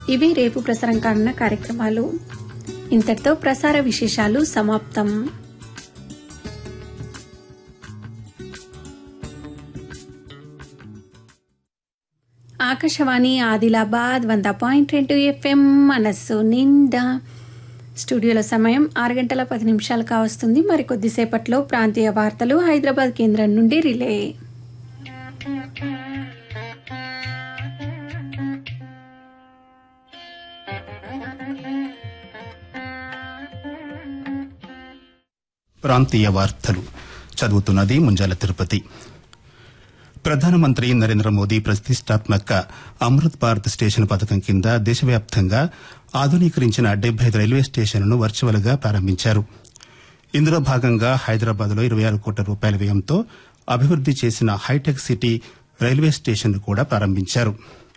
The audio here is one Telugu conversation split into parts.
ఇవి రేపు ప్రసారం కానున్న కార్యక్రమాలు ఇంతటితో ప్రసార విశేషాలు సమాప్తం ఆకాశవాణి ఆదిలాబాద్ వంద పాయింట్ రెండు ఎఫ్ఎం మనస్సు నిండా స్టూడియోలో సమయం ఆరు గంటల పది నిమిషాలు కావస్తుంది మరి కొద్దిసేపట్లో ప్రాంతీయ వార్తలు హైదరాబాద్ కేంద్రం నుండి రిలే ప్రాంతీయ వార్తలు చదువుతున్నది ముంజాల తిరుపతి ప్రధానమంత్రి నరేంద్ర మోదీ ప్రతిష్టాత్మక అమృత్ భారత్ స్టేషన్ పథకం కింద దేశవ్యాప్తంగా ఆధునీకరించిన డెబ్బై ఐదు రైల్వే స్టేషన్లను వర్చువల్ గా ప్రారంభించారు ఇందులో భాగంగా హైదరాబాద్ లో ఇరవై ఆరు కోట్ల రూపాయల వ్యయంతో అభివృద్ది చేసిన హైటెక్ సిటీ రైల్వే స్టేషన్ కూడా ప్రారంభించారు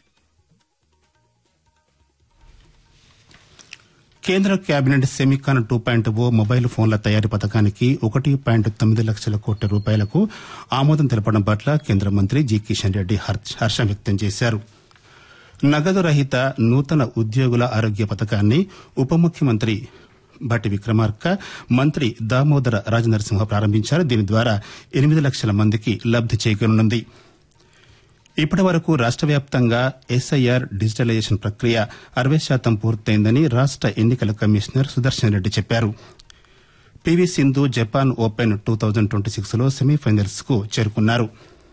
కేంద్ర cabinet semicon two point O mobile ఫోన్ల తయారీ పథకానికి ఒకటి పాయింట్ తొమ్మిది లక్షల కోట్ల రూపాయలకు ఆమోదం తెలపడం పట్ల కేంద్ర మంత్రి జి కిషన్ రెడ్డి హర్ష- హర్షం వ్యక్తం చేశారు నగదు రహిత నూతన ఉద్యోగుల ఆరోగ్య పథకాన్ని ఉప ముఖ్యమంత్రి భట్టి విక్రమార్క మంత్రి దామోదర రాజనరసింహ ప్రారంభించారు దీని ద్వారా ఎనిమిది లక్షల మందికి లబ్ది చేకూరనుంది ఇప్పటి వరకు రాష్ట వ్యాప్తంగా ఎస్ఐఆర్ డిజిటలైజేషన్ ప్రక్రియ అరవై శాతం పూర్తయిందని రాష్ట ఎన్నికల కమిషనర్ సుదర్శన్ రెడ్డి చెప్పారు PV Sindhu Japan open two thousand twenty six లో సెమీఫైనల్స్ కు చేరుకున్నారు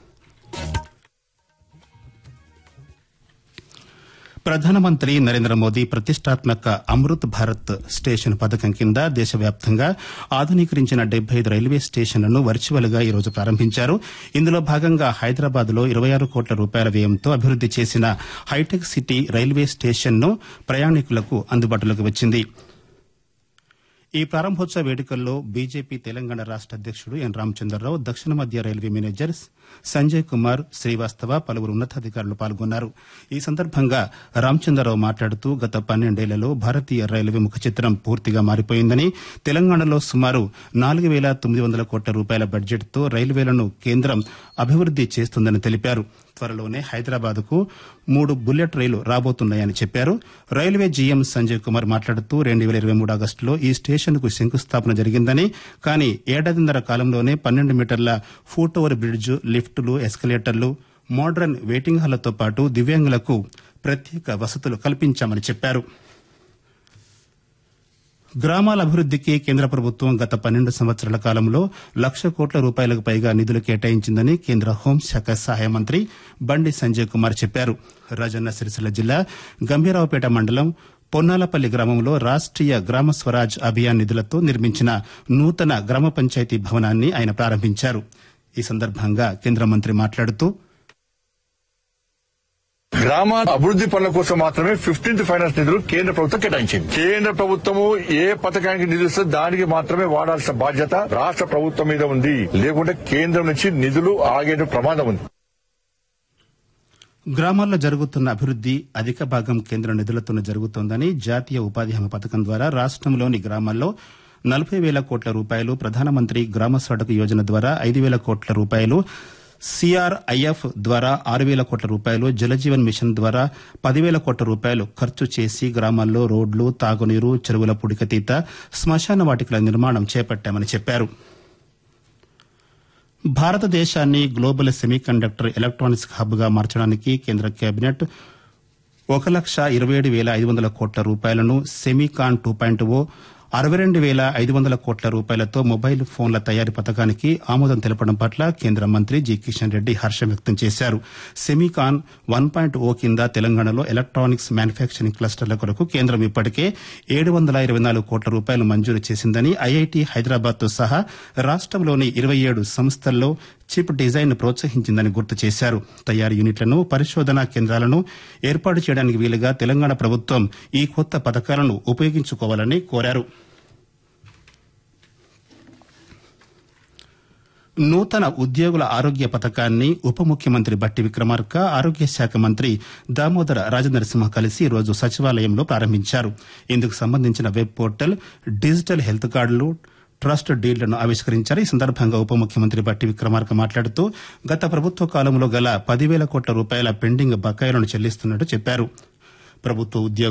ప్రధానమంత్రి నరేంద్ర మోదీ ప్రతిష్టాత్మక అమృత్ భారత్ స్టేషన్ పథకం కింద దేశవ్యాప్తంగా ఆధునీకరించిన డెబ్బై ఐదు రైల్వే స్టేషన్లను వర్చువల్ గా ఈ రోజు ప్రారంభించారు ఇందులో భాగంగా హైదరాబాద్ లో ఇరవై ఆరు కోట్ల రూపాయల వ్యయంతో అభివృద్ది చేసిన హైటెక్ సిటీ రైల్వే స్టేషన్ ను ప్రయాణికులకు అందుబాటులోకి వచ్చింది ఈ ప్రారంభోత్సవ వేడుకల్లో బీజేపీ తెలంగాణ రాష్ట అధ్యక్షుడు ఎన్ రామచంద్రరావు దక్షిణ మధ్య రైల్వే మేనేజర్ సంజయ్ కుమార్ శ్రీవాస్తవ పలువురు ఉన్నతాధికారులు పాల్గొన్నారు ఈ సందర్భంగా రామచంద్రరావు మాట్లాడుతూ గత పన్నెండేళ్లలో భారతీయ రైల్వే ముఖ చిత్రం పూర్తిగా మారిపోయిందని తెలంగాణలో సుమారు నాలుగు వేల తొమ్మిది వందల కోట్ల రూపాయల బడ్జెట్తో రైల్వేలను కేంద్రం అభివృద్ది చేస్తుందని తెలిపారు త్వరలోనే హైదరాబాద్ కు మూడు బుల్లెట్ రైలు రాబోతున్నాయని చెప్పారు రైల్వే జీఎం సంజయ్ కుమార్ మాట్లాడుతూ రెండు వేల ఇరవై మూడు ఆగస్టులో ఈ స్టేషన్ కు శంకుస్థాపన జరిగిందని కానీ ఏడాదిన్నర కాలంలోనే పన్నెండు మీటర్ల ఫూట్ ఓవర్ బ్రిడ్జ్ లిఫ్టులు ఎస్కలేటర్లు మోడర్న్ వెయిటింగ్ హాళ్లతో పాటు దివ్యాంగులకు ప్రత్యేక వసతులు కల్పించామని చెప్పారు గ్రామాల అభివృద్దికి కేంద్ర ప్రభుత్వం గత పన్నెండు సంవత్సరాల కాలంలో లక్ష కోట్ల రూపాయలకు పైగా నిధులు కేటాయించిందని కేంద్ర హోంశాఖ సహాయ మంత్రి బండి సంజయ్ కుమార్ చెప్పారు రాజన్న సిరిసిల్ల జిల్లా గంభీరావుపేట మండలం పొన్నాలపల్లి గ్రామంలో రాష్ట్రీయ గ్రామ స్వరాజ్ అభియాన్ నిధులతో నిర్మించిన నూతన గ్రామ పంచాయతీ భవనాన్ని ఆయన ప్రారంభించారు ఈ సందర్భంగా కేంద్ర మంత్రి మాట్లాడుతూ గ్రామ అభివృద్ది పనుల కోసం మాత్రమే ఫిఫ్టీన్త్ ఫైనాన్స్ నిధులు కేంద్ర ప్రభుత్వం కేటాయించింది కేంద్ర ప్రభుత్వము ఏ పథకానికి నిధులు ఇస్తే దానికి మాత్రమే వాడాల్సిన బాధ్యత రాష్ట్ర ప్రభుత్వం మీద ఉంది లేకుంటే కేంద్రం నుంచి నిధులు ఆగే ప్రమాదం ఉంది గ్రామాల్లో జరుగుతున్న అభివృద్ది అధిక భాగం కేంద్ర నిధులతోనే జరుగుతోందని జాతీయ ఉపాధి హామీ పథకం ద్వారా రాష్టంలోని గ్రామాల్లో నలభై వేల కోట్ల రూపాయలు ప్రధానమంత్రి గ్రామ సడక్ యోజన ద్వారా ఐదు వేల కోట్ల రూపాయలు సిఆర్ఐఎఫ్ ద్వారా ఆరు వేల కోట్ల రూపాయలు జలజీవన్ మిషన్ ద్వారా పదివేల కోట్ల రూపాయలు ఖర్చు చేసి గ్రామాల్లో రోడ్లు తాగునీరు చెరువుల పుడికతీత శ్మశాన వాటికల నిర్మాణం చేపట్టామని చెప్పారు భారతదేశాన్ని గ్లోబల్ సెమీకండక్టర్ ఎలక్ట్రానిక్స్ హబ్ గా మార్చడానికి కేంద్ర కేబినెట్ ఒక లక్ష ఇరవై ఏడు వేల ఐదు వందల కోట్ల రూపాయలను సెమీకాన్ టూ పాయింట్ ఓ అరవై రెండు వేల ఐదు వందల కోట్ల రూపాయలతో మొబైల్ ఫోన్ల తయారీ పథకానికి ఆమోదం తెలపడం పట్ల కేంద్ర మంత్రి జి కిషన్ రెడ్డి హర్షం వ్యక్తం చేశారు సెమీకాన్ వన్ పాయింట్ ఓ కింద తెలంగాణలో ఎలక్ట్రానిక్స్ మ్యానుఫ్యాక్చరింగ్ క్లస్టర్ల కొరకు కేంద్రం ఇప్పటికే ఏడు వందల ఇరవై నాలుగు కోట్ల రూపాయలు మంజూరు చేసిందని ఐఐటి హైదరాబాద్ తో సహా రాష్టంలోని ఇరవై ఏడు సంస్థల్లో చిప్ డిజైన్ ప్రోత్సహించిందని గుర్తు చేశారు తయారీ యూనిట్లను పరిశోధనా కేంద్రాలను ఏర్పాటు చేయడానికి వీలుగా తెలంగాణ ప్రభుత్వం ఈ కొత్త పథకాలను ఉపయోగించుకోవాలని కోరారు నూతన ఉద్యోగుల ఆరోగ్య పథకాన్ని ఉప ముఖ్యమంత్రి బట్టి విక్రమార్క ఆరోగ్య శాఖ మంత్రి దామోదర రాజనరసింహ కలిసి ఈ రోజు సచివాలయంలో ప్రారంభించారు ఇందుకు సంబంధించిన వెబ్ పోర్టల్ డిజిటల్ హెల్త్ కార్డులు ట్రస్ట్ డీళ్లను ఆవిష్కరించారు ఈ సందర్భంగా ఉప ముఖ్యమంత్రి బట్టి విక్రమార్క మాట్లాడుతూ గత ప్రభుత్వ కాలంలో గల పదివేల కోట్ల రూపాయల పెండింగ్ బకాయిలను చెల్లిస్తున్నట్టు చెప్పారు ప్రభుత్వ ఉద్యోగ